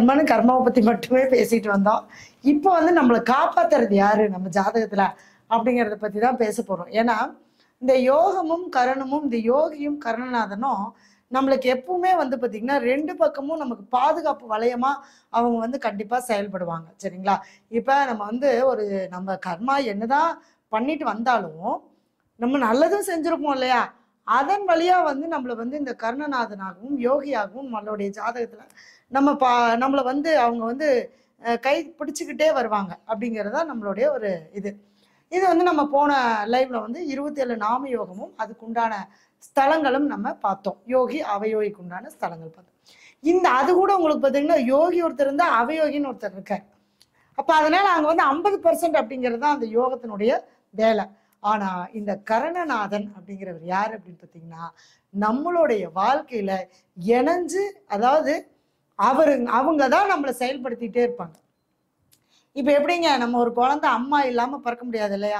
கர்மன்னு கர்மாவை பத்தி மட்டுமே பேசிட்டு வந்தோம் இப்போ வந்து நம்மளை காப்பாத்துறது யாரு நம்ம ஜாதகத்துல அப்படிங்கிறத பத்தி தான் பேச போறோம் ஏன்னா இந்த யோகமும் கரணமும் இந்த யோகியும் கருணநாதனும் நம்மளுக்கு எப்பவுமே வந்து பாத்தீங்கன்னா ரெண்டு பக்கமும் நமக்கு பாதுகாப்பு வளையமா அவங்க வந்து கண்டிப்பா செயல்படுவாங்க சரிங்களா இப்ப நம்ம வந்து ஒரு நம்ம கர்மா என்னதான் பண்ணிட்டு வந்தாலும் நம்ம நல்லதும் செஞ்சிருப்போம் இல்லையா அதன் வழியா வந்து நம்மளை வந்து இந்த கர்ணநாதனாகவும் யோகியாகவும் நம்மளுடைய ஜாதகத்துல நம்ம பா நம்மளை வந்து அவங்க வந்து அஹ், கை பிடிச்சுக்கிட்டே வருவாங்க அப்படிங்கிறது தான் நம்மளுடைய ஒரு இது இது வந்து நம்ம போன லைவ்ல வந்து இருபத்தேழு நாம யோகமும் அதுக்குண்டான ஸ்தலங்களும் நம்ம பார்த்தோம் யோகி அவயோகிக்கு உண்டான ஸ்தலங்கள் பார்த்தோம் இந்த அது கூட உங்களுக்கு பார்த்தீங்கன்னா யோகி ஒருத்தர் இருந்தா அவயோகின்னு ஒருத்தர் இருக்கார் அப்ப அதனால அங்க வந்து ஐம்பது பர்சன்ட் அப்படிங்கிறது தான் அந்த யோகத்தினுடைய வேலை ஆனா இந்த கரணநாதன் அப்படிங்கிறவர் யார் அப்படின்னு பார்த்தீங்கன்னா நம்மளுடைய வாழ்க்கையில இணைஞ்சு அதாவது அவரு அவங்க தான் நம்மளை செயல்படுத்திட்டே இருப்பாங்க இப்ப எப்படிங்க நம்ம ஒரு குழந்தை அம்மா இல்லாம பிறக்க முடியாது இல்லையா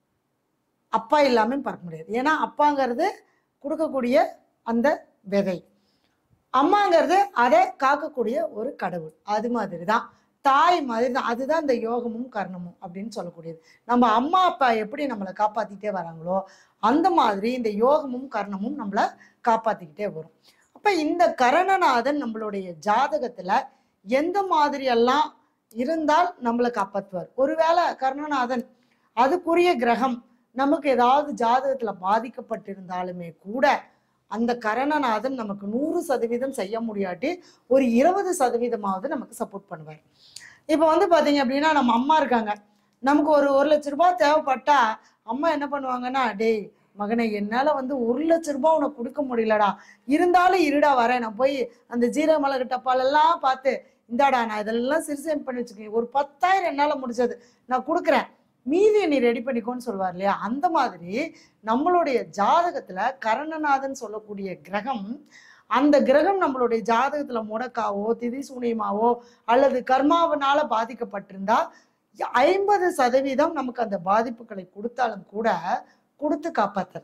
அப்பா இல்லாம பிறக்க முடியாது ஏன்னா அப்பாங்கிறது கொடுக்கக்கூடிய அந்த விதை அம்மாங்கிறது அதை காக்கக்கூடிய ஒரு கடவுள் அது மாதிரி தான் தாய் மாதிரி தான் அதுதான் இந்த யோகமும் கர்ணமும் அப்படின்னு சொல்லக்கூடியது நம்ம அம்மா அப்பா எப்படி நம்மளை காப்பாத்திட்டே வராங்களோ அந்த மாதிரி இந்த யோகமும் கர்ணமும் நம்மளை காப்பாத்திக்கிட்டே வரும் அப்ப இந்த கரணநாதன் நம்மளுடைய ஜாதகத்துல எந்த மாதிரியெல்லாம் இருந்தால் நம்மளை காப்பாற்றுவார் ஒருவேளை கர்ணநாதன் அதுக்குரிய கிரகம் நமக்கு ஏதாவது ஜாதகத்துல பாதிக்கப்பட்டிருந்தாலுமே கூட அந்த கரணநாதன் நமக்கு நூறு சதவீதம் செய்ய முடியாட்டி ஒரு இருபது சதவீதமாவது நமக்கு சப்போர்ட் பண்ணுவார் இப்போ வந்து பாத்தீங்க அப்படின்னா நம்ம அம்மா இருக்காங்க நமக்கு ஒரு ஒரு லட்ச ரூபாய் தேவைப்பட்டா அம்மா என்ன பண்ணுவாங்கன்னா டேய் மகனே என்னால வந்து ஒரு லட்ச ரூபாய் உனக்கு கொடுக்க முடியலடா இருந்தாலும் இருடா வரேன் நான் போய் அந்த ஜீரக மிளகு டப்பாலெல்லாம் பார்த்து இந்தாடா நான் இதெல்லாம் சிறுசேம் பண்ணி வச்சுக்கேன் ஒரு பத்தாயிரம் என்னால முடிஞ்சது நான் கொடுக்குறேன் மீதியை நீ ரெடி பண்ணிக்கோன்னு சொல்லுவார் இல்லையா அந்த மாதிரி நம்மளுடைய ஜாதகத்துல கரணநாதன் சொல்லக்கூடிய கிரகம் அந்த கிரகம் நம்மளுடைய ஜாதகத்துல முடக்காவோ திதி சூனியமாவோ அல்லது கர்மாவனால பாதிக்கப்பட்டிருந்தா ஐம்பது சதவீதம் நமக்கு அந்த பாதிப்புகளை கொடுத்தாலும் கூட கொடுத்து காப்பாத்துறது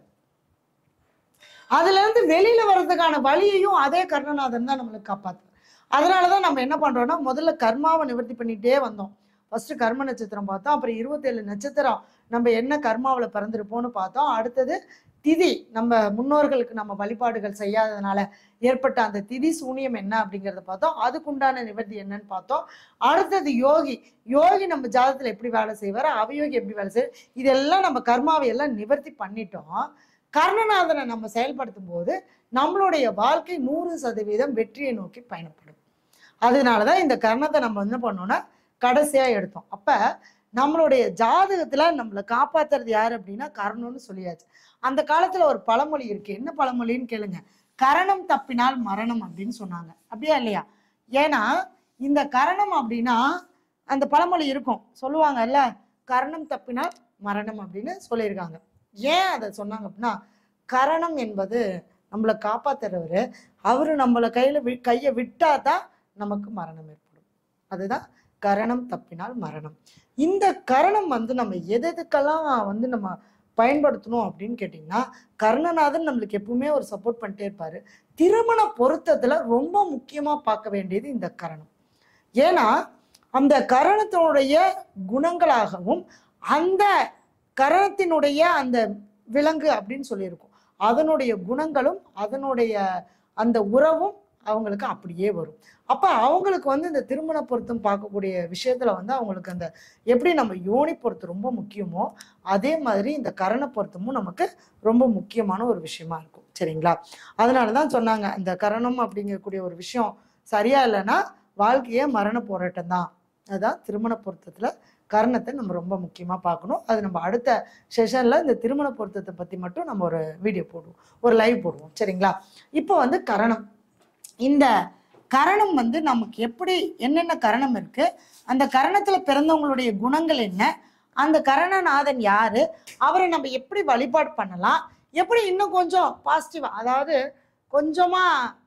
அதுல இருந்து வெளியில வர்றதுக்கான வழியையும் அதே கர்ணநாதன் தான் நம்மளுக்கு காப்பாத்துறது அதனாலதான் நம்ம என்ன பண்றோம்னா முதல்ல கர்மாவை நிவர்த்தி பண்ணிட்டே வந்தோம் ஃபர்ஸ்ட் கர்ம நட்சத்திரம் பார்த்தோம் அப்புறம் இருபத்தேழு நட்சத்திரம் நம்ம என்ன கர்மாவில் பிறந்திருப்போம்னு பார்த்தோம் அடுத்தது திதி நம்ம முன்னோர்களுக்கு நம்ம வழிபாடுகள் செய்யாததுனால ஏற்பட்ட அந்த திதி சூனியம் என்ன அப்படிங்கிறத பார்த்தோம் அதுக்குண்டான நிவர்த்தி என்னன்னு பார்த்தோம் அடுத்தது யோகி யோகி நம்ம ஜாதகத்துல எப்படி வேலை செய்வார் அவயோகி எப்படி வேலை செய்வார் இதெல்லாம் நம்ம கர்மாவை எல்லாம் நிவர்த்தி பண்ணிட்டோம் கர்ணநாதனை நம்ம செயல்படுத்தும் போது நம்மளுடைய வாழ்க்கை நூறு சதவீதம் வெற்றியை நோக்கி பயணப்படும் அதனாலதான் இந்த கர்ணத்தை நம்ம என்ன பண்ணோம்னா கடைசியா எடுத்தோம் அப்ப நம்மளுடைய ஜாதகத்துல நம்மளை காப்பாத்துறது யாரு அப்படின்னா கர்ணம்னு சொல்லியாச்சு அந்த காலத்துல ஒரு பழமொழி இருக்கு என்ன பழமொழின்னு கேளுங்க கரணம் தப்பினால் மரணம் அப்படின்னு சொன்னாங்க அப்படியா இல்லையா ஏன்னா இந்த கரணம் அப்படின்னா அந்த பழமொழி இருக்கும் சொல்லுவாங்கல்ல கரணம் தப்பினால் மரணம் அப்படின்னு சொல்லியிருக்காங்க ஏன் அதை சொன்னாங்க அப்படின்னா கரணம் என்பது நம்மளை காப்பாத்துறவர் அவரு நம்மளை கையில வி கையை விட்டாதான் நமக்கு மரணம் ஏற்படும் அதுதான் கரணம் தப்பினால் மரணம் இந்த கரணம் வந்து நம்ம எது எதுக்கெல்லாம் வந்து நம்ம பயன்படுத்தணும் அப்படின்னு கேட்டிங்கன்னா கர்ணநாதன் நம்மளுக்கு எப்பவுமே ஒரு சப்போர்ட் பண்ணிட்டே இருப்பாரு திருமண பொருத்தத்துல ரொம்ப முக்கியமா பார்க்க வேண்டியது இந்த கரணம் ஏன்னா அந்த கரணத்தினுடைய குணங்களாகவும் அந்த கரணத்தினுடைய அந்த விலங்கு அப்படின்னு சொல்லியிருக்கோம் அதனுடைய குணங்களும் அதனுடைய அந்த உறவும் அவங்களுக்கு அப்படியே வரும் அப்ப அவங்களுக்கு வந்து இந்த திருமண பொருத்தம் பார்க்கக்கூடிய விஷயத்துல வந்து அவங்களுக்கு அந்த எப்படி நம்ம யோனி பொருத்தம் ரொம்ப முக்கியமோ அதே மாதிரி இந்த கரண பொருத்தமும் நமக்கு ரொம்ப முக்கியமான ஒரு விஷயமா இருக்கும் சரிங்களா அதனால தான் சொன்னாங்க இந்த கரணம் அப்படிங்கக்கூடிய ஒரு விஷயம் சரியா இல்லைன்னா வாழ்க்கையே மரண போராட்டம் தான் அதுதான் திருமண பொருத்தத்துல கரணத்தை நம்ம ரொம்ப முக்கியமா பார்க்கணும் அது நம்ம அடுத்த செஷன்ல இந்த திருமண பொருத்தத்தை பத்தி மட்டும் நம்ம ஒரு வீடியோ போடுவோம் ஒரு லைவ் போடுவோம் சரிங்களா இப்போ வந்து கரணம் இந்த கரணம் வந்து நமக்கு எப்படி என்னென்ன கரணம் இருக்கு அந்த கரணத்துல பிறந்தவங்களுடைய குணங்கள் என்ன அந்த கரணநாதன் யாரு அவரை நம்ம எப்படி வழிபாடு பண்ணலாம் எப்படி இன்னும் கொஞ்சம் பாசிட்டிவா அதாவது கொஞ்சமா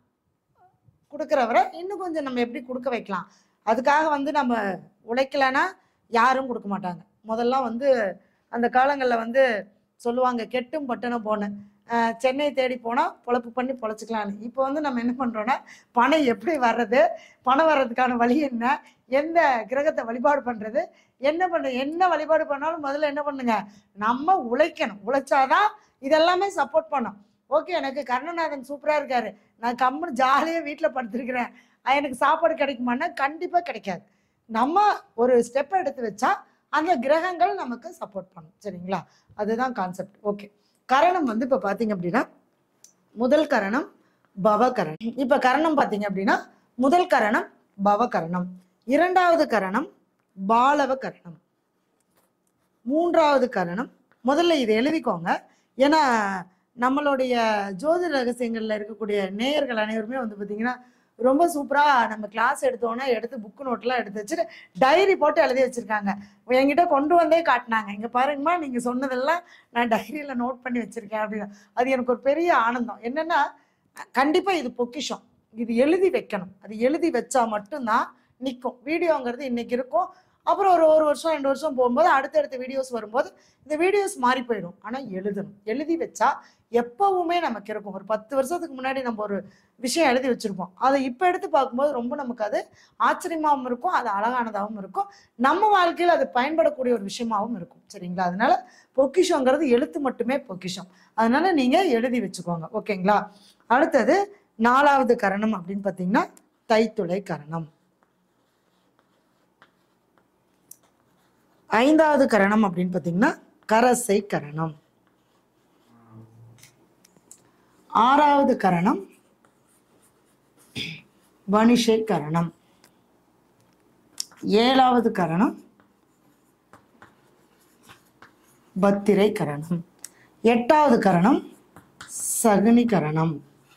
கொடுக்குறவரை இன்னும் கொஞ்சம் நம்ம எப்படி கொடுக்க வைக்கலாம் அதுக்காக வந்து நம்ம உழைக்கலைன்னா யாரும் கொடுக்க மாட்டாங்க முதல்ல வந்து அந்த காலங்களில் வந்து சொல்லுவாங்க கெட்டும் பட்டணம் போன அஹ், சென்னை தேடி போனால் பொழப்பு பண்ணி பொழைச்சிக்கலாம்னு இப்போ வந்து நம்ம என்ன பண்ணுறோன்னா பணம் எப்படி வர்றது பணம் வர்றதுக்கான வழி என்ன எந்த கிரகத்தை வழிபாடு பண்ணுறது என்ன பண்ண என்ன வழிபாடு பண்ணாலும் முதல்ல என்ன பண்ணுங்க நம்ம உழைக்கணும் உழைச்சாதான் இதெல்லாமே சப்போர்ட் பண்ணும் ஓகே எனக்கு கருணநாதன் சூப்பராக இருக்காரு நான் கம்முன்னு ஜாலியாக வீட்டில் படுத்திருக்கிறேன் அஹ் எனக்கு சாப்பாடு கிடைக்குமான்னா கண்டிப்பாக கிடைக்காது நம்ம ஒரு ஸ்டெப் எடுத்து வச்சா அந்த கிரகங்கள் நமக்கு சப்போர்ட் பண்ணும் சரிங்களா அதுதான் கான்செப்ட் ஓகே கரணம் வந்து இப்போ பார்த்தீங்க அப்படின்னா முதல் கரணம் பவகரணம் இப்போ கரணம் பார்த்தீங்க அப்படின்னா முதல் கரணம் பவகரணம் இரண்டாவது கரணம் பாலவ கரணம் மூன்றாவது கரணம் முதல்ல இதை எழுதிக்கோங்க ஏன்னா நம்மளுடைய ஜோதிட ரகசியங்கள்ல இருக்கக்கூடிய நேயர்கள் அனைவருமே வந்து பார்த்தீங்கன்னா ரொம்ப சூப்பரா நம்ம கிளாஸ் எடுத்தோன்னா எடுத்து புக்கு நோட்லாம் எடுத்து வச்சுட்டு டைரி போட்டு எழுதி வச்சிருக்காங்க என்கிட்ட கொண்டு வந்தே காட்டினாங்க இங்க பாருங்கம்மா நீங்க சொன்னதெல்லாம் நான் டைரியில நோட் பண்ணி வச்சிருக்கேன் அப்படின்னு அது எனக்கு ஒரு பெரிய ஆனந்தம் என்னன்னா கண்டிப்பா இது பொக்கிஷம் இது எழுதி வைக்கணும் அது எழுதி வச்சா மட்டும்தான் நிற்கும் வீடியோங்கிறது இன்னைக்கு இருக்கும் அப்புறம் ஒரு ஒரு வருஷம் ரெண்டு வருஷம் போகும்போது அடுத்தடுத்த வீடியோஸ் வரும்போது இந்த வீடியோஸ் மாறி போயிடும் ஆனால் எழுதணும் எழுதி வச்சா எப்பவுமே நமக்கு இருக்கும் ஒரு பத்து வருஷத்துக்கு முன்னாடி நம்ம ஒரு விஷயம் எழுதி வச்சிருப்போம் அதை இப்போ எடுத்து பார்க்கும்போது ரொம்ப நமக்கு அது ஆச்சரியமாகவும் இருக்கும் அது அழகானதாகவும் இருக்கும் நம்ம வாழ்க்கையில் அது பயன்படக்கூடிய ஒரு விஷயமாகவும் இருக்கும் சரிங்களா அதனால பொக்கிஷங்கிறது எழுத்து மட்டுமே பொக்கிஷம் அதனால நீங்க எழுதி வச்சுக்கோங்க ஓகேங்களா அடுத்தது நாலாவது கரணம் அப்படின்னு பார்த்தீங்கன்னா தைத்துளை கரணம் ஐந்தாவது கரணம் அப்படின்னு பார்த்தீங்கன்னா கரசை கரணம் ஆறாவது கரணம் வணிஷை கரணம் ஏழாவது கரணம் பத்திரை கரணம் எட்டாவது கரணம் சகுனி கரணம்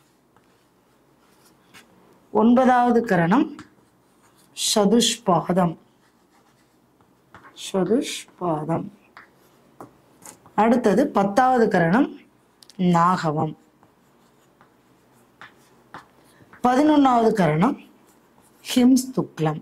ஒன்பதாவது கரணம் சதுஷ்பாதம் சதுஷ்பாதம் அடுத்தது பத்தாவது கரணம் நாகவம் பதினொன்னாவது கரணம் ஹிம்ஸ் துக்லம்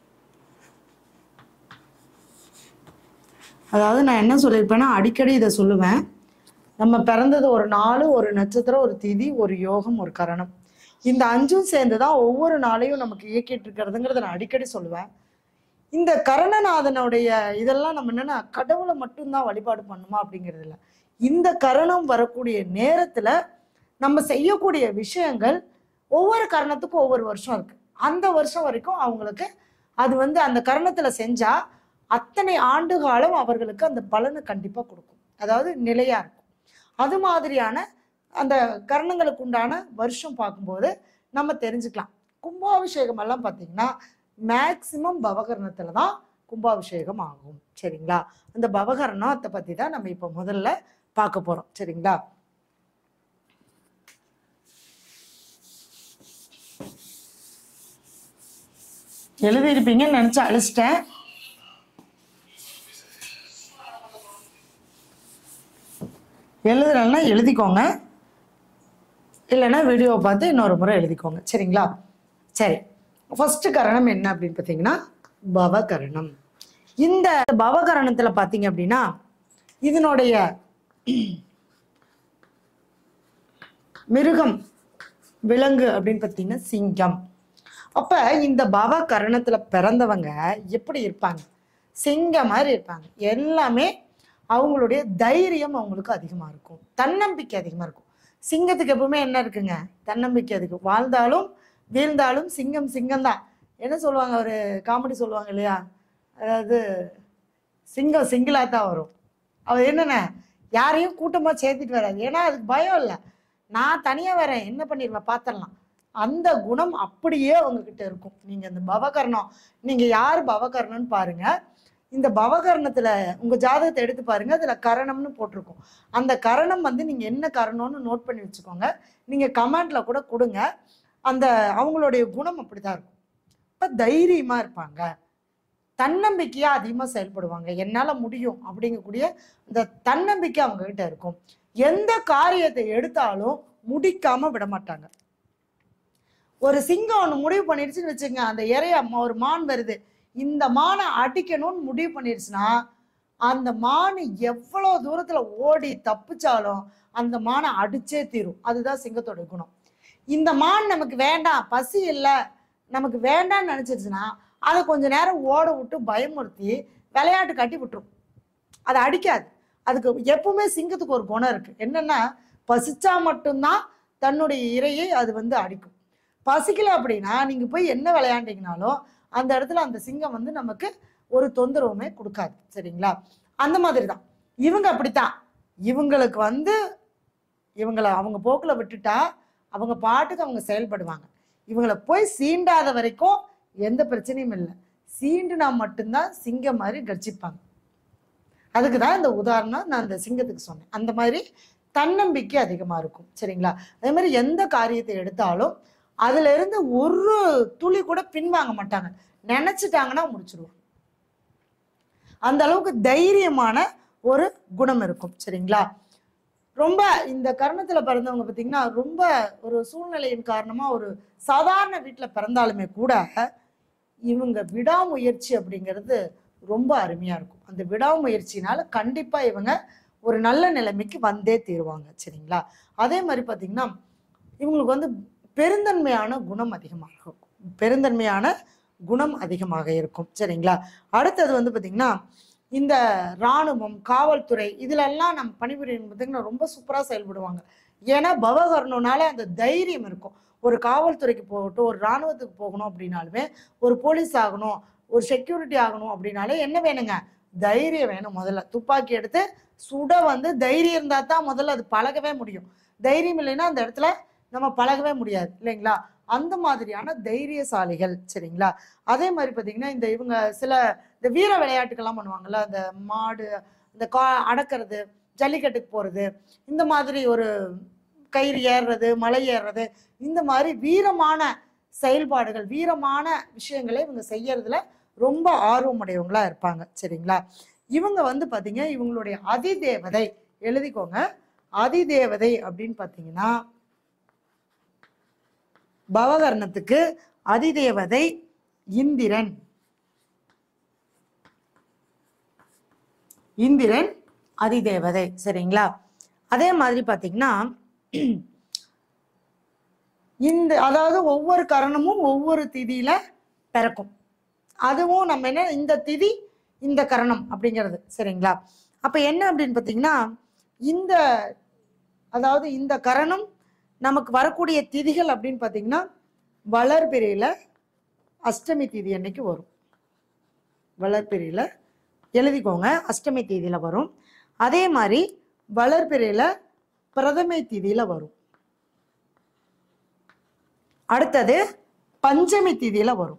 அதாவது நான் என்ன சொல்லியிருப்பேன்னா அடிக்கடி இதை சொல்லுவேன் நம்ம பிறந்தது ஒரு நாள் ஒரு நட்சத்திரம் ஒரு திதி ஒரு யோகம் ஒரு கரணம் இந்த அஞ்சும் சேர்ந்து தான் ஒவ்வொரு நாளையும் நமக்கு இயக்கிட்டு இருக்கிறதுங்கிறத நான் அடிக்கடி சொல்லுவேன் இந்த கரணநாதனுடைய இதெல்லாம் நம்ம என்னன்னா கடவுளை மட்டும்தான் வழிபாடு பண்ணுமா அப்படிங்கிறது இல்லை இந்த கரணம் வரக்கூடிய நேரத்துல நம்ம செய்யக்கூடிய விஷயங்கள் ஒவ்வொரு கரணத்துக்கும் ஒவ்வொரு வருஷம் இருக்கு அந்த வருஷம் வரைக்கும் அவங்களுக்கு அது வந்து அந்த கரணத்துல செஞ்சா அத்தனை ஆண்டு காலம் அவர்களுக்கு அந்த பலனை கண்டிப்பா கொடுக்கும் அதாவது நிலையா இருக்கும் அது மாதிரியான அந்த கரணங்களுக்கு உண்டான வருஷம் பார்க்கும்போது நம்ம தெரிஞ்சுக்கலாம் கும்பாபிஷேகம் எல்லாம் பார்த்தீங்கன்னா மேக்சிமம் பவகரணத்துல தான் கும்பாபிஷேகம் ஆகும் சரிங்களா அந்த பவகரணத்தை பத்தி தான் நம்ம இப்போ முதல்ல பார்க்க போறோம் சரிங்களா எழுதியிருப்பீங்கன்னு நினைச்சு அழிச்சிட்டேன் எழுதுறேன்னா எழுதிக்கோங்க இல்லைன்னா வீடியோவை பார்த்து இன்னொரு முறை எழுதிக்கோங்க சரிங்களா சரி ஃபர்ஸ்ட் கரணம் என்ன அப்படின்னு பார்த்தீங்கன்னா பவகரணம் இந்த பவகரணத்தில் பார்த்தீங்க அப்படின்னா இதனுடைய மிருகம் விலங்கு அப்படின்னு பார்த்தீங்கன்னா சிங்கம் அப்ப இந்த பவ கரணத்துல பிறந்தவங்க எப்படி இருப்பாங்க சிங்கம் மாதிரி இருப்பாங்க எல்லாமே அவங்களுடைய தைரியம் அவங்களுக்கு அதிகமா இருக்கும் தன்னம்பிக்கை அதிகமா இருக்கும் சிங்கத்துக்கு எப்பவுமே என்ன இருக்குங்க தன்னம்பிக்கை அதிகம் வாழ்ந்தாலும் வீழ்ந்தாலும் சிங்கம் சிங்கம் தான் என்ன சொல்லுவாங்க ஒரு காமெடி சொல்லுவாங்க இல்லையா அதாவது சிங்கம் சிங்கிளா தான் வரும் அவர் என்னென்ன யாரையும் கூட்டமா சேர்த்துட்டு வராது ஏன்னா அதுக்கு பயம் இல்லை நான் தனியா வரேன் என்ன பண்ணிடுவேன் பார்த்துடலாம் அந்த குணம் அப்படியே உங்ககிட்ட இருக்கும் நீங்க இந்த பவகர்ணம் நீங்க யார் பவகர்ணம்னு பாருங்க இந்த பவகர்ணத்துல உங்க ஜாதகத்தை எடுத்து பாருங்க அதுல கரணம்னு போட்டிருக்கும் அந்த கரணம் வந்து நீங்க என்ன கரணம்னு நோட் பண்ணி வச்சுக்கோங்க நீங்க கமெண்ட்ல கூட கொடுங்க அந்த அவங்களுடைய குணம் அப்படிதான் இருக்கும் இப்ப தைரியமா இருப்பாங்க தன்னம்பிக்கையா அதிகமா செயல்படுவாங்க என்னால முடியும் அப்படிங்கக்கூடிய இந்த தன்னம்பிக்கை அவங்க கிட்ட இருக்கும் எந்த காரியத்தை எடுத்தாலும் முடிக்காம விட மாட்டாங்க ஒரு சிங்கம் ஒன்று முடிவு பண்ணிடுச்சுன்னு வச்சுங்க அந்த இறைய ம- ஒரு மான் வருது இந்த மானை அடிக்கணும்னு முடிவு பண்ணிடுச்சுன்னா அந்த மான் எவ்வளோ தூரத்துல ஓடி தப்பிச்சாலும் அந்த மானை அடிச்சே தீரும் அதுதான் சிங்கத்தோட குணம் இந்த மான் நமக்கு வேண்டாம் பசி இல்லை நமக்கு வேண்டாம்னு நினைச்சிருச்சுன்னா அதை கொஞ்ச நேரம் ஓட விட்டு பயமுறுத்தி விளையாட்டு கட்டி விட்டுரும் அதை அடிக்காது அதுக்கு எப்பவுமே சிங்கத்துக்கு ஒரு குணம் இருக்கு என்னன்னா பசிச்சா மட்டும்தான் தன்னுடைய இரையை அது வந்து அடிக்கும் பசிக்கல அப்படின்னா நீங்க போய் என்ன விளையாண்டீங்கனாலும் அந்த இடத்துல அந்த சிங்கம் வந்து நமக்கு ஒரு தொந்தரவுமே கொடுக்காது சரிங்களா அந்த மாதிரி தான் இவங்க அப்படித்தான் இவங்களுக்கு வந்து இவங்களை அவங்க போக்குல விட்டுட்டா அவங்க பாட்டுக்கு அவங்க செயல்படுவாங்க இவங்களை போய் சீண்டாத வரைக்கும் எந்த பிரச்சனையும் இல்லை சீண்டுனா மட்டும்தான் சிங்கம் மாதிரி கர்ஜிப்பாங்க அதுக்கு தான் இந்த உதாரணம் நான் இந்த சிங்கத்துக்கு சொன்னேன் அந்த மாதிரி தன்னம்பிக்கை அதிகமாக இருக்கும் சரிங்களா அதே மாதிரி எந்த காரியத்தை எடுத்தாலும் அதுல இருந்து ஒரு துளி கூட பின்வாங்க மாட்டாங்க நினைச்சிட்டாங்கன்னா முடிச்சிருவாங்க அந்த அளவுக்கு தைரியமான ஒரு குணம் இருக்கும் சரிங்களா ரொம்ப இந்த கர்ணத்துல பிறந்தவங்க பார்த்தீங்கன்னா ரொம்ப ஒரு சூழ்நிலையின் காரணமா ஒரு சாதாரண வீட்டுல பிறந்தாலுமே கூட இவங்க விடாமுயற்சி அப்படிங்கிறது ரொம்ப அருமையா இருக்கும் அந்த விடாமுயற்சினால கண்டிப்பா இவங்க ஒரு நல்ல நிலைமைக்கு வந்தே தீருவாங்க சரிங்களா அதே மாதிரி பார்த்தீங்கன்னா இவங்களுக்கு வந்து பெருந்தன்மையான குணம் அதிகமாக இருக்கும் பெருந்தன்மையான குணம் அதிகமாக இருக்கும் சரிங்களா அடுத்தது வந்து பார்த்தீங்கன்னா இந்த இராணுவம் காவல்துறை இதுலெல்லாம் நம்ம பணிபுரியும் பார்த்தீங்கன்னா ரொம்ப சூப்பராக செயல்படுவாங்க ஏன்னா பவகர்ணனால அந்த தைரியம் இருக்கும் ஒரு காவல்துறைக்கு போகட்டும் ஒரு இராணுவத்துக்கு போகணும் அப்படின்னாலுமே ஒரு போலீஸ் ஆகணும் ஒரு செக்யூரிட்டி ஆகணும் அப்படின்னாலே என்ன வேணுங்க தைரியம் வேணும் முதல்ல துப்பாக்கி எடுத்து சுட வந்து தைரியம் இருந்தால் தான் முதல்ல அது பழகவே முடியும் தைரியம் இல்லைன்னா அந்த இடத்துல நம்ம பழகவே முடியாது இல்லைங்களா அந்த மாதிரியான தைரியசாலிகள் சரிங்களா அதே மாதிரி பார்த்தீங்கன்னா இந்த இவங்க சில இந்த வீர விளையாட்டுக்கெல்லாம் பண்ணுவாங்கல்ல அந்த மாடு இந்த கா அடக்கிறது ஜல்லிக்கட்டுக்கு போகிறது இந்த மாதிரி ஒரு கயிறு ஏறுறது மலை ஏறுறது இந்த மாதிரி வீரமான செயல்பாடுகள் வீரமான விஷயங்களை இவங்க செய்யறதுல ரொம்ப ஆர்வமுடையவங்களா இருப்பாங்க சரிங்களா இவங்க வந்து பார்த்தீங்க இவங்களுடைய அதிதேவதை எழுதிக்கோங்க அதிதேவதை அப்படின்னு பார்த்தீங்கன்னா பவகர்ணத்துக்கு அதிதேவதை இந்திரன் இந்திரன் அதிதேவதை சரிங்களா அதே மாதிரி பார்த்தீங்கன்னா இந்த அதாவது ஒவ்வொரு கரணமும் ஒவ்வொரு திதியில பிறக்கும் அதுவும் நம்ம என்ன இந்த திதி இந்த கரணம் அப்படிங்கிறது சரிங்களா அப்ப என்ன அப்படின்னு பார்த்தீங்கன்னா இந்த அதாவது இந்த கரணம் நமக்கு வரக்கூடிய திதிகள் அப்படின்னு பார்த்தீங்கன்னா வளர்பிறையில அஷ்டமி திதி அன்னைக்கு வரும் வளர்பிறையில எழுதிக்கோங்க அஷ்டமி தேதியில வரும் அதே மாதிரி வளர்பிறையில பிரதமை தேதியில வரும் அடுத்தது பஞ்சமி தேதியில வரும்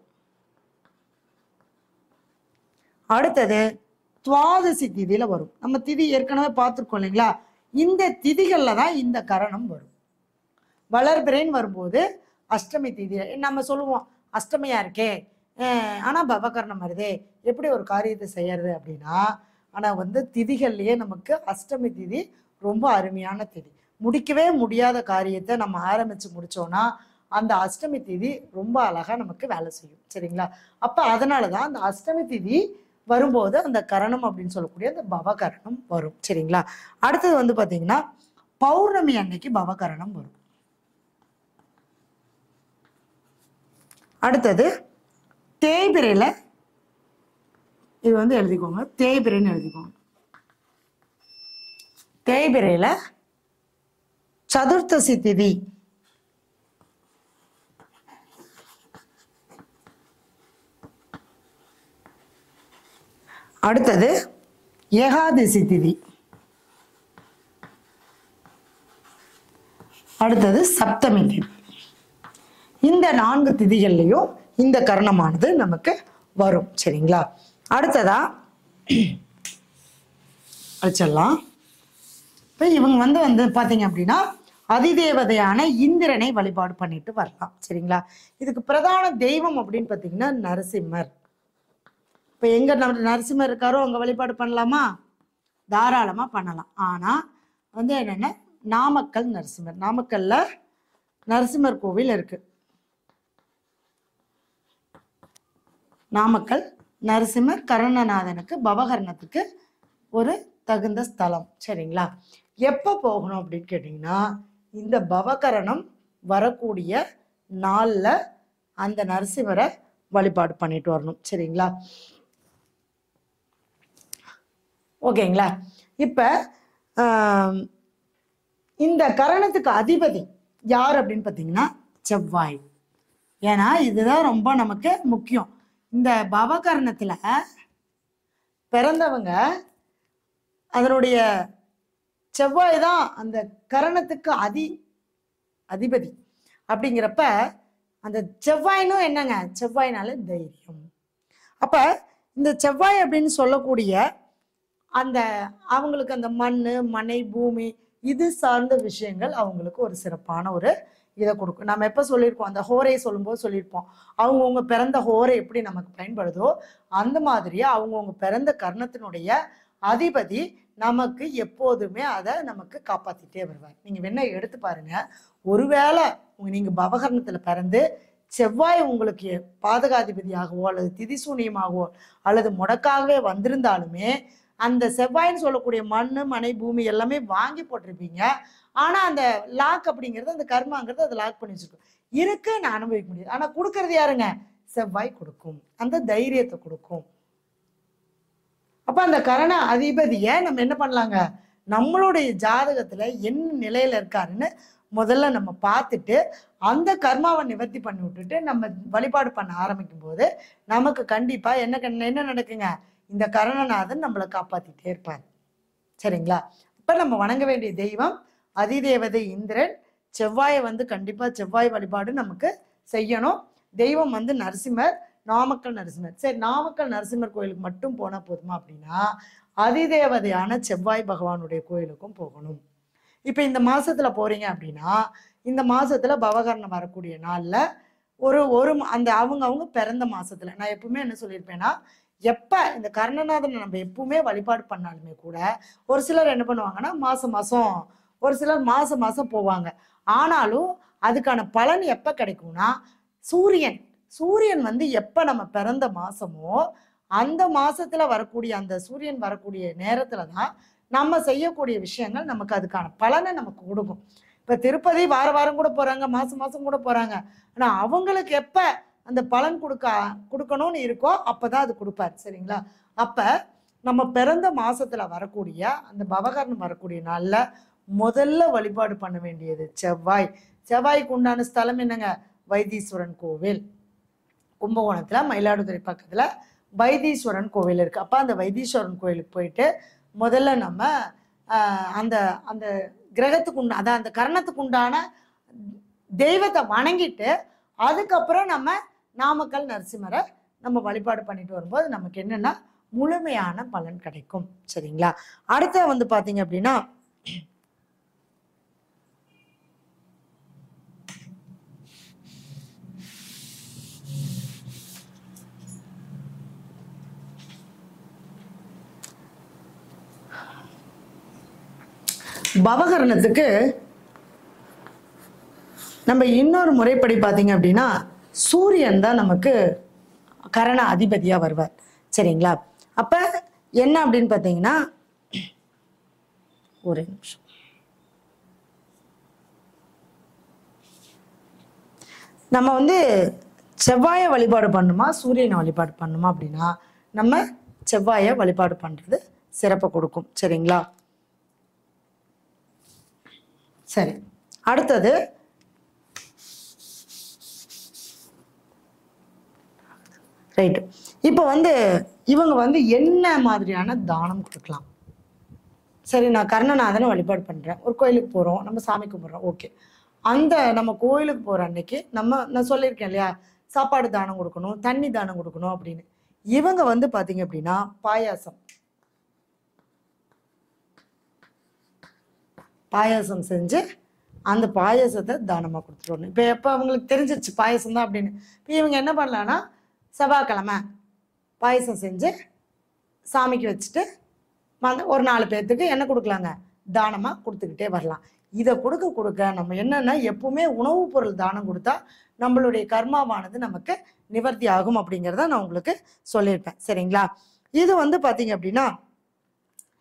அடுத்தது துவாதசி திதியில வரும் நம்ம திதி ஏற்கனவே பார்த்துருக்கோம் இல்லைங்களா இந்த திதிகள்ல தான் இந்த கரணம் வரும் வளர்பிறைன்னு வரும்போது அஷ்டமி திதி நம்ம சொல்லுவோம் அஷ்டமியா இருக்கே அஹ் ஆனா பவகரணம் வருதே எப்படி ஒரு காரியத்தை செய்யறது அப்படின்னா ஆனா வந்து திதிகள்லயே நமக்கு அஷ்டமி திதி ரொம்ப அருமையான திதி முடிக்கவே முடியாத காரியத்தை நம்ம ஆரம்பிச்சு முடிச்சோம்னா அந்த அஷ்டமி திதி ரொம்ப அழகா நமக்கு வேலை செய்யும் சரிங்களா அப்ப அதனாலதான் அந்த அஷ்டமி திதி வரும்போது அந்த கரணம் அப்படின்னு சொல்லக்கூடிய அந்த பவகரணம் வரும் சரிங்களா அடுத்தது வந்து பாத்தீங்கன்னா பௌர்ணமி அன்னைக்கு பவகரணம் வரும் அடுத்தது தேய்பிரையில இது வந்து எழுதிக்கோங்க தேய்பிரைன்னு எழுதிக்கோங்க தேய்பிரையில சதுர்த்தசி திதி அடுத்தது ஏகாதசி திதி அடுத்தது சப்தமி திதி இந்த நான்கு திதிகள்லையும் இந்த கரணமானது நமக்கு வரும் சரிங்களா அடுத்ததா அடிச்சிடலாம் இப்போ இவங்க வந்து வந்து பார்த்தீங்க அப்படின்னா அதிதேவதையான இந்திரனை வழிபாடு பண்ணிட்டு வரலாம் சரிங்களா இதுக்கு பிரதான தெய்வம் அப்படின்னு பார்த்தீங்கன்னா நரசிம்மர் இப்போ எங்க நம்ம நரசிம்மர் இருக்காரோ அங்கே வழிபாடு பண்ணலாமா தாராளமாக பண்ணலாம் ஆனால் வந்து என்னென்ன நாமக்கல் நரசிம்மர் நாமக்கல்ல நரசிம்மர் கோவில் இருக்கு நாமக்கல் நரசிம்மர் கருணநாதனுக்கு பவகர்ணத்துக்கு ஒரு தகுந்த ஸ்தலம் சரிங்களா எப்போ போகணும் அப்படின்னு கேட்டிங்கன்னா இந்த பவகரணம் வரக்கூடிய நாளில் அந்த நரசிம்மரை வழிபாடு பண்ணிட்டு வரணும் சரிங்களா ஓகேங்களா இப்போ இந்த கரணத்துக்கு அதிபதி யார் அப்படின்னு பார்த்தீங்கன்னா செவ்வாய் ஏன்னா இதுதான் ரொம்ப நமக்கு முக்கியம் இந்த பவகரணத்தில் பிறந்தவங்க அதனுடைய செவ்வாய் தான் அந்த கரணத்துக்கு அதி அதிபதி அப்படிங்கிறப்ப அந்த செவ்வாயினும் என்னங்க செவ்வாய்னால தைரியம் அப்ப இந்த செவ்வாய் அப்படின்னு சொல்லக்கூடிய அந்த அவங்களுக்கு அந்த மண் மனை பூமி இது சார்ந்த விஷயங்கள் அவங்களுக்கு ஒரு சிறப்பான ஒரு இதை கொடுக்கும் நம்ம எப்போ சொல்லியிருப்போம் அந்த ஹோரை சொல்லும்போது சொல்லியிருப்போம் அவங்கவுங்க பிறந்த ஹோரை எப்படி நமக்கு பயன்படுதோ அந்த மாதிரியே அவங்கவுங்க பிறந்த கர்ணத்தினுடைய அதிபதி நமக்கு எப்போதுமே அதை நமக்கு காப்பாத்திட்டே வருவார் நீங்க வேணா எடுத்து பாருங்க ஒருவேளை உங்க- நீங்க பவகரணத்துல பிறந்து செவ்வாய் உங்களுக்கு பாதகாதிபதியாகவோ அல்லது திதிசூனியமாகவோ அல்லது முடக்காகவே வந்திருந்தாலுமே அந்த செவ்வாய்ன்னு சொல்லக்கூடிய மண்ணு மனை பூமி எல்லாமே வாங்கி போட்டிருப்பீங்க ஆனா அந்த லாக் அப்படிங்கிறது அந்த கர்மாங்கிறது அதை லாக் பண்ணி வச்சிருக்கும் இருக்கு நான் அனுபவிக்க முடியாது ஆனா கொடுக்கறது யாருங்க செவ்வாய் கொடுக்கும் அந்த தைரியத்தை கொடுக்கும் அப்ப அந்த கரண அதிபதியை நம்ம என்ன பண்ணலாங்க நம்மளுடைய ஜாதகத்துல என்ன நிலையில இருக்காருன்னு முதல்ல நம்ம பார்த்துட்டு அந்த கர்மாவை நிவர்த்தி பண்ணி விட்டுட்டு நம்ம வழிபாடு பண்ண ஆரம்பிக்கும் போது நமக்கு கண்டிப்பா என்ன கண்- என்ன நடக்குங்க இந்த கரணநாதன் நம்மளை காப்பாத்திட்டே இருப்பார் சரிங்களா இப்ப நம்ம வணங்க வேண்டிய தெய்வம் அதிதேவதை இந்திரன் செவ்வாயை வந்து கண்டிப்பா செவ்வாய் வழிபாடு நமக்கு செய்யணும் தெய்வம் வந்து நரசிம்மர் நாமக்கல் நரசிம்மர் சரி நாமக்கல் நரசிம்மர் கோயிலுக்கு மட்டும் போனா போதுமா அப்படின்னா அதிதேவதையான செவ்வாய் பகவானுடைய கோயிலுக்கும் போகணும் இப்போ இந்த மாசத்துல போறீங்க அப்படின்னா இந்த மாசத்துல பவகரணம் வரக்கூடிய நாள்ல ஒரு ஒரு ம- அந்த அவங்க அவங்க பிறந்த மாசத்துல நான் எப்பவுமே என்ன சொல்லியிருப்பேன்னா எப்ப இந்த கர்ணநாதனை நம்ம எப்பவுமே வழிபாடு பண்ணாலுமே கூட ஒரு சிலர் என்ன பண்ணுவாங்கன்னா மாசம் மாசம் ஒரு சிலர் மாசம் மாசம் போவாங்க ஆனாலும் அதுக்கான பலன் எப்ப கிடைக்கும்னா சூரியன் சூரியன் வந்து எப்ப நம்ம பிறந்த மாசமோ அந்த மாசத்துல வரக்கூடிய அந்த சூரியன் வரக்கூடிய நேரத்துல தான் நம்ம செய்யக்கூடிய விஷயங்கள் நமக்கு அதுக்கான பலனை நமக்கு கொடுக்கும் இப்ப திருப்பதி வார வாரம் கூட போறாங்க மாசம் மாசம் கூட போறாங்க ஆனா அவங்களுக்கு எப்ப அந்த பலன் கொடுக்க கொடுக்கணும்னு இருக்கோ அப்பதான் அது கொடுப்பாரு சரிங்களா அப்ப நம்ம பிறந்த மாசத்துல வரக்கூடிய அந்த பவகரணம் வரக்கூடிய நாள்ல முதல்ல வழிபாடு பண்ண வேண்டியது செவ்வாய் செவ்வாய்க்கு உண்டான ஸ்தலம் என்னங்க வைத்தீஸ்வரன் கோவில் கும்பகோணத்துல மயிலாடுதுறை பக்கத்துல வைத்தீஸ்வரன் கோவில் இருக்கு அப்ப அந்த வைத்தீஸ்வரன் கோயிலுக்கு போயிட்டு முதல்ல நம்ம ஆஹ், அந்த அந்த கிரகத்துக்கு உண்டா அதான் அந்த கரணத்துக்கு உண்டான தெய்வத்தை வணங்கிட்டு அதுக்கப்புறம் நம்ம நாமக்கல் நரசிம்மரை நம்ம வழிபாடு பண்ணிட்டு வரும்போது நமக்கு என்னன்னா முழுமையான பலன் கிடைக்கும் சரிங்களா அடுத்து வந்து பாத்தீங்க அப்படின்னா பவகரணத்துக்கு நம்ம இன்னொரு முறைப்படி பார்த்தீங்க அப்படின்னா சூரியன் தான் நமக்கு கரண அதிபதியா வருவார் சரிங்களா அப்ப என்ன அப்படின்னு பார்த்தீங்கன்னா ஒரு நிமிஷம் நம்ம வந்து செவ்வாயை வழிபாடு பண்ணுமா சூரியனை வழிபாடு பண்ணுமா அப்படின்னா நம்ம செவ்வாயை வழிபாடு பண்றது சிறப்பை கொடுக்கும் சரிங்களா சரி அடுத்தது ரைட்டு இப்போ வந்து இவங்க வந்து என்ன மாதிரியான தானம் கொடுக்கலாம் சரி நான் கர்ணநாதனை வழிபாடு பண்ணுறேன் ஒரு கோயிலுக்கு போகிறோம் நம்ம சாமி கும்பிட்றோம் ஓகே அந்த நம்ம கோயிலுக்கு போகிற அன்னைக்கு நம்ம நான் சொல்லியிருக்கேன் இல்லையா சாப்பாடு தானம் கொடுக்கணும் தண்ணி தானம் கொடுக்கணும் அப்படின்னு இவங்க வந்து பார்த்தீங்க அப்படின்னா பாயாசம் பாயாசம் செஞ்சு அந்த பாயாசத்தை தானமாக கொடுத்துட்டு வரணும் இப்போ எப்போ அவங்களுக்கு தெரிஞ்சிருச்சு பாயாசம் தான் அப்படின்னு இப்போ இவங்க என்ன பண்ணலான்னா செவ்வாய்க்கிழமை பாயாசம் செஞ்சு சாமிக்கு வச்சுட்டு வந்து ஒரு நாலு பேர்த்துக்கு என்ன கொடுக்கலாங்க தானமாக கொடுத்துக்கிட்டே வரலாம் இதை கொடுக்க கொடுக்க நம்ம என்னன்னா எப்பவுமே உணவுப் பொருள் தானம் கொடுத்தா நம்மளுடைய கர்மாவானது நமக்கு நிவர்த்தி ஆகும் அப்படிங்கிறத நான் உங்களுக்கு சொல்லியிருப்பேன் சரிங்களா இது வந்து பார்த்தீங்க அப்படின்னா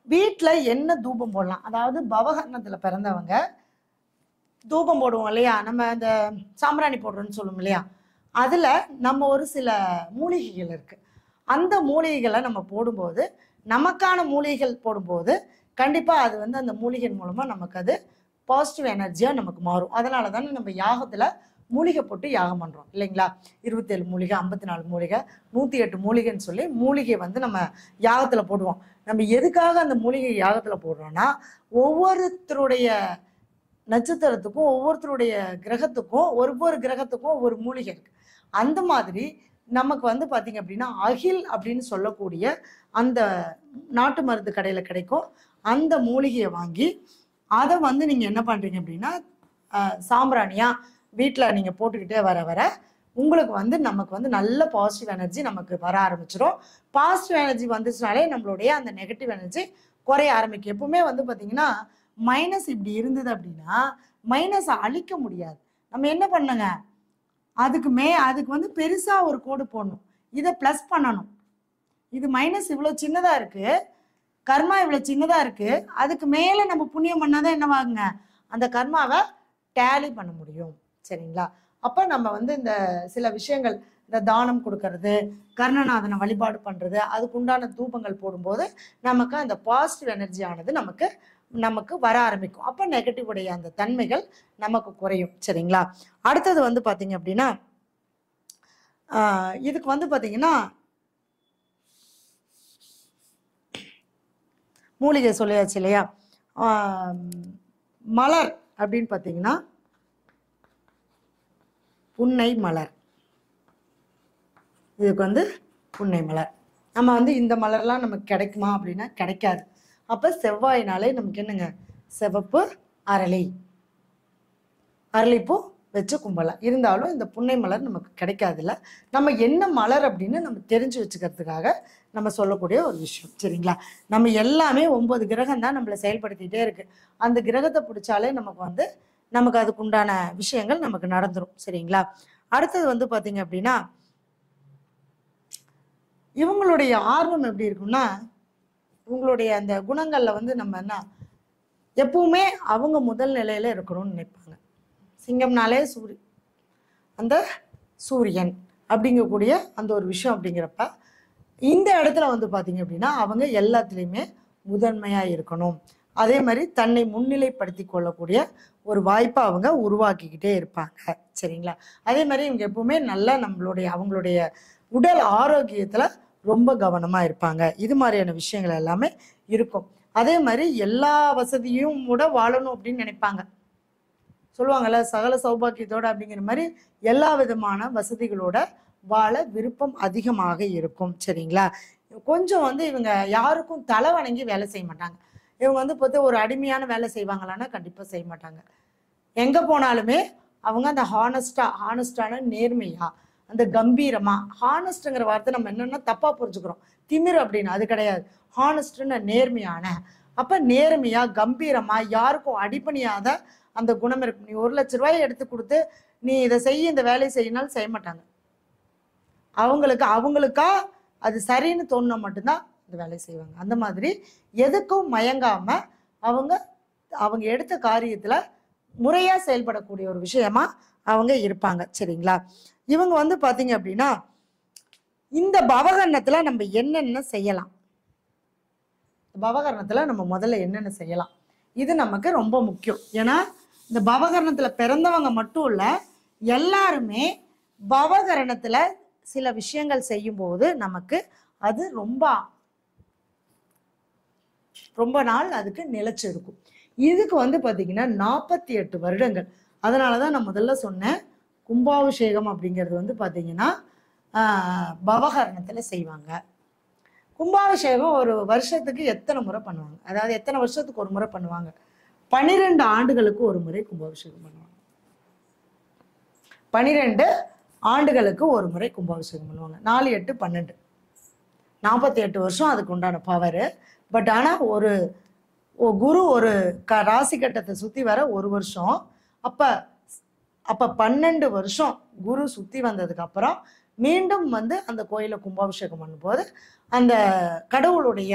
வீட்டில் என்ன தூபம் போடலாம் அதாவது பவகர்ணத்தில் பிறந்தவங்க தூபம் போடுவோம் இல்லையா நம்ம அந்த சாம்பிராணி போடுறோம்னு சொல்லுவோம் இல்லையா அதில் நம்ம ஒரு சில மூலிகைகள் இருக்குது அந்த மூலிகைகளை நம்ம போடும்போது நமக்கான மூலிகைகள் போடும்போது கண்டிப்பாக அது வந்து அந்த மூலிகை மூலமாக நமக்கு அது பாசிட்டிவ் எனர்ஜியாக நமக்கு மாறும் அதனால தானே நம்ம யாகத்தில் மூலிகை போட்டு யாகம் பண்ணுறோம் இல்லைங்களா இருபத்தேழு மூலிகை ஐம்பத்தி நாலு மூலிகை நூற்றி எட்டு மூலிகைன்னு சொல்லி மூலிகை வந்து நம்ம யாகத்தில் போடுவோம் நம்ம எதுக்காக அந்த மூலிகை யாகத்தில் போடுறோம்னா ஒவ்வொருத்தருடைய நட்சத்திரத்துக்கும் ஒவ்வொருத்தருடைய கிரகத்துக்கும் ஒவ்வொரு கிரகத்துக்கும் ஒவ்வொரு மூலிகை இருக்கு அந்த மாதிரி நமக்கு வந்து பார்த்தீங்க அப்படின்னா அகில் அப்படின்னு சொல்லக்கூடிய அந்த நாட்டு மருந்து கடையில் கிடைக்கும் அந்த மூலிகையை வாங்கி அதை வந்து நீங்கள் என்ன பண்ணுறீங்க அப்படின்னா ஆஹ், சாம்பிராணியா வீட்டில் நீங்கள் போட்டுக்கிட்டே வர வர உங்களுக்கு வந்து நமக்கு வந்து நல்ல பாசிட்டிவ் எனர்ஜி நமக்கு வர ஆரம்பிச்சிடும் பாசிட்டிவ் எனர்ஜி வந்துச்சுனாலே நம்மளுடைய அந்த நெகட்டிவ் எனர்ஜி குறைய ஆரம்பிக்கும் எப்பவுமே வந்து பார்த்தீங்கன்னா மைனஸ் இப்படி இருந்தது அப்படின்னா மைனஸை அழிக்க முடியாது நம்ம என்ன பண்ணுங்க அதுக்கு மே அதுக்கு வந்து பெருசாக ஒரு கோடு போடணும் இதை ப்ளஸ் பண்ணணும் இது மைனஸ் இவ்வளோ சின்னதாக இருக்கு கர்மா இவ்வளோ சின்னதாக இருக்கு அதுக்கு மேலே நம்ம புண்ணியம் பண்ணாதான் என்னவாகுங்க அந்த கர்மாவை டேலி பண்ண முடியும் சரிங்களா அப்போ நம்ம வந்து இந்த சில விஷயங்கள் இந்த தானம் கொடுக்கறது கர்ணநாதனை வழிபாடு பண்ணுறது அதுக்குண்டான தூபங்கள் போடும்போது நமக்கு அந்த பாசிட்டிவ் எனர்ஜி ஆனது நமக்கு நமக்கு வர ஆரம்பிக்கும் அப்போ நெகட்டிவ் உடைய அந்த தன்மைகள் நமக்கு குறையும் சரிங்களா அடுத்தது வந்து பார்த்தீங்க அப்படின்னா ஆஹ் இதுக்கு வந்து பார்த்தீங்கன்னா மூலிகை சொல்லியாச்சு இல்லையா ஆம், மலர் அப்படின்னு பார்த்தீங்கன்னா புன்னை மலர் இதுக்கு வந்து புன்னை மலர் நம்ம வந்து இந்த மலர்லாம் நமக்கு கிடைக்குமா அப்படின்னா கிடைக்காது அப்போ செவ்வாயினாலே நமக்கு என்னங்க சிவப்பு அரளி அரளிப்பூ வச்சு கும்பலாம் இருந்தாலும் இந்த புன்னை மலர் நமக்கு கிடைக்காதுல்ல நம்ம என்ன மலர் அப்படின்னு நம்ம தெரிஞ்சு வச்சுக்கிறதுக்காக நம்ம சொல்லக்கூடிய ஒரு விஷயம் சரிங்களா நம்ம எல்லாமே ஒன்பது கிரகம் தான் நம்மளை செயல்படுத்திட்டே இருக்கு அந்த கிரகத்தை பிடிச்சாலே நமக்கு வந்து நமக்கு அதுக்கு உண்டான விஷயங்கள் நமக்கு நடந்துரும் சரிங்களா அடுத்தது வந்து பார்த்தீங்க அப்படின்னா இவங்களுடைய ஆர்வம் எப்படி இருக்கும்னா இவங்களுடைய அந்த குணங்கள்ல வந்து நம்ம என்ன எப்பவுமே அவங்க முதல் நிலையில இருக்கணும்னு நினைப்பாங்க சிங்கம்னாலே சூரி அந்த சூரியன் அப்படிங்கக்கூடிய அந்த ஒரு விஷயம் அப்படிங்கிறப்ப இந்த இடத்துல வந்து பார்த்தீங்க அப்படின்னா அவங்க எல்லாத்துலேயுமே முதன்மையாக இருக்கணும் அதே மாதிரி தன்னை முன்னிலைப்படுத்தி கொள்ளக்கூடிய ஒரு வாய்ப்பை அவங்க உருவாக்கிக்கிட்டே இருப்பாங்க சரிங்களா அதே மாதிரி இவங்க எப்பவுமே நல்லா நம்மளுடைய அவங்களுடைய உடல் ஆரோக்கியத்தில் ரொம்ப கவனமாக இருப்பாங்க இது மாதிரியான விஷயங்கள் எல்லாமே இருக்கும் அதே மாதிரி எல்லா வசதியும் கூட வாழணும் அப்படின்னு நினைப்பாங்க சொல்லுவாங்கல்ல சகல சௌபாக்கியத்தோட அப்படிங்கிற மாதிரி எல்லா விதமான வசதிகளோட வாழ விருப்பம் அதிகமாக இருக்கும் சரிங்களா கொஞ்சம் வந்து இவங்க யாருக்கும் தலை வணங்கி வேலை செய்ய மாட்டாங்க இவங்க வந்து பொறுத்த ஒரு அடிமையான வேலை செய்வாங்களான்னா கண்டிப்பாக செய்ய மாட்டாங்க எங்கே போனாலுமே அவங்க அந்த ஹானஸ்டா ஹானஸ்டான நேர்மையா அந்த கம்பீரமா ஹானஸ்ட்ங்கிற வார்த்தை நம்ம என்னன்னா தப்பா புரிஞ்சுக்கிறோம் திமிர் அப்படின்னு அது கிடையாது ஹானஸ்ட்னு நேர்மையான அப்ப நேர்மையா கம்பீரமா யாருக்கும் அடிபணியாத அந்த குணம் இருக்கும் நீ ஒரு லட்ச ரூபாயை எடுத்து கொடுத்து நீ இதை செய்ய இந்த வேலையை செய்யினாலும் செய்ய மாட்டாங்க அவங்களுக்கு அவங்களுக்கா அது சரின்னு தோணுனா மட்டும்தான் இந்த வேலையை செய்வாங்க அந்த மாதிரி எதுக்கும் மயங்காம அவங்க அவங்க எடுத்த காரியத்துல முறையா செயல்படக்கூடிய ஒரு விஷயமா அவங்க இருப்பாங்க சரிங்களா இவங்க வந்து பாத்தீங்க அப்படின்னா இந்த பவகரணத்துல நம்ம என்னென்ன செய்யலாம் பவகரணத்துல நம்ம முதல்ல என்னென்ன செய்யலாம் இது நமக்கு ரொம்ப முக்கியம் ஏன்னா இந்த பவகரணத்துல பிறந்தவங்க மட்டும் இல்ல எல்லாருமே பவகரணத்துல சில விஷயங்கள் செய்யும்போது நமக்கு அது ரொம்ப ரொம்ப நாள் அதுக்கு நிலைச்சு இருக்கும் இதுக்கு வந்து பாத்தீங்கன்னா நாற்பத்தி எட்டு வருடங்கள் அதனால தான் நான் முதல்ல சொன்னேன் கும்பாபிஷேகம் அப்படிங்கிறது வந்து பார்த்தீங்கன்னா ஆஹ், பவகரணத்தில் செய்வாங்க கும்பாபிஷேகம் ஒரு வருஷத்துக்கு எத்தனை முறை பண்ணுவாங்க அதாவது எத்தனை வருஷத்துக்கு ஒரு முறை பண்ணுவாங்க பன்னிரெண்டு ஆண்டுகளுக்கு ஒரு முறை கும்பாபிஷேகம் பண்ணுவாங்க பன்னிரெண்டு ஆண்டுகளுக்கு ஒரு முறை கும்பாபிஷேகம் பண்ணுவாங்க நாலு எட்டு பன்னெண்டு நாற்பத்தி எட்டு வருஷம் அதுக்கு உண்டான பவர் பட் ஆனால் ஒரு ஒ- குரு ஒரு க ராசி கட்டத்தை சுற்றி வர ஒரு வருஷம் அப்போ அப்போ பன்னெண்டு வருஷம் குரு சுற்றி வந்ததுக்கு அப்புறம் மீண்டும் வந்து அந்த கோயிலை கும்பாபிஷேகம் பண்ணும்போது அந்த கடவுளுடைய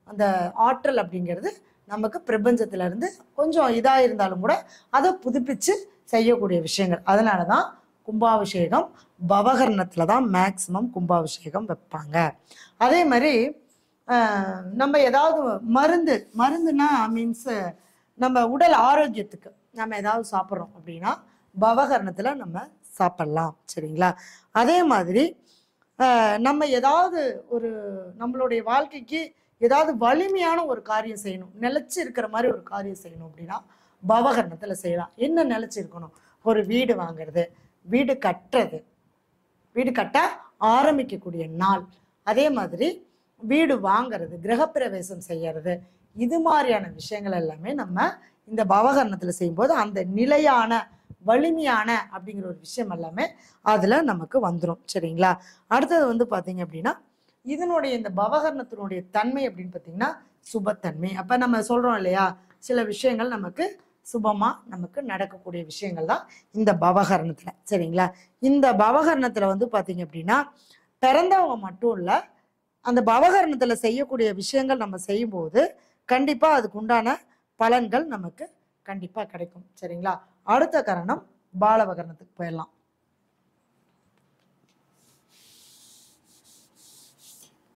அந்த ஆற்றல் அப்படிங்கிறது நமக்கு பிரபஞ்சத்துல இருந்து கொஞ்சம் இதாக இருந்தாலும் கூட அதை புதுப்பிச்சு செய்யக்கூடிய விஷயங்கள் அதனால தான் கும்பாபிஷேகம் பவகரணத்தில் தான் மேக்சிமம் கும்பாபிஷேகம் வைப்பாங்க அதே மாதிரி ஆஹ், நம்ம ஏதாவது மருந்து மருந்துனா மீன்ஸ் நம்ம உடல் ஆரோக்கியத்துக்கு நம்ம ஏதாவது சாப்பிட்றோம் அப்படின்னா பவகரணத்தில் நம்ம சாப்பிட்லாம் சரிங்களா அதே மாதிரி ஆஹ், நம்ம ஏதாவது ஒரு நம்மளுடைய வாழ்க்கைக்கு ஏதாவது வலிமையான ஒரு காரியம் செய்யணும் நிலைச்சு இருக்கிற மாதிரி ஒரு காரியம் செய்யணும் அப்படின்னா பவகரணத்தில் செய்யலாம் என்ன நிலைச்சு இருக்கணும் ஒரு வீடு வாங்குறது வீடு கட்டுறது வீடு கட்ட ஆரம்பிக்கக்கூடிய நாள் அதே மாதிரி வீடு வாங்குறது கிரகப்பிரவேசம் செய்யறது இது மாதிரியான விஷயங்கள் எல்லாமே நம்ம இந்த பவகரணத்தில் செய்யும்போது அந்த நிலையான வலிமையான அப்படிங்கிற ஒரு விஷயம் எல்லாமே அதில் நமக்கு வந்துடும் சரிங்களா அடுத்தது வந்து பார்த்தீங்க அப்படின்னா இதனுடைய இந்த பவகரணத்தினுடைய தன்மை அப்படின்னு பார்த்தீங்கன்னா சுபத்தன்மை அப்போ நம்ம சொல்கிறோம் இல்லையா சில விஷயங்கள் நமக்கு சுபமாக நமக்கு நடக்கக்கூடிய விஷயங்கள் தான் இந்த பவகரணத்தில் சரிங்களா இந்த பவகரணத்தில் வந்து பார்த்தீங்க அப்படின்னா பிறந்தவங்க மட்டும் இல்லை அந்த பவகரணத்தில் செய்யக்கூடிய விஷயங்கள் நம்ம செய்யும்போது கண்டிப்பாக அதுக்கு உண்டான பலன்கள் நமக்கு கண்டிப்பாக கிடைக்கும் சரிங்களா அடுத்த கரணம் பாலவகரணத்துக்கு போயிடலாம்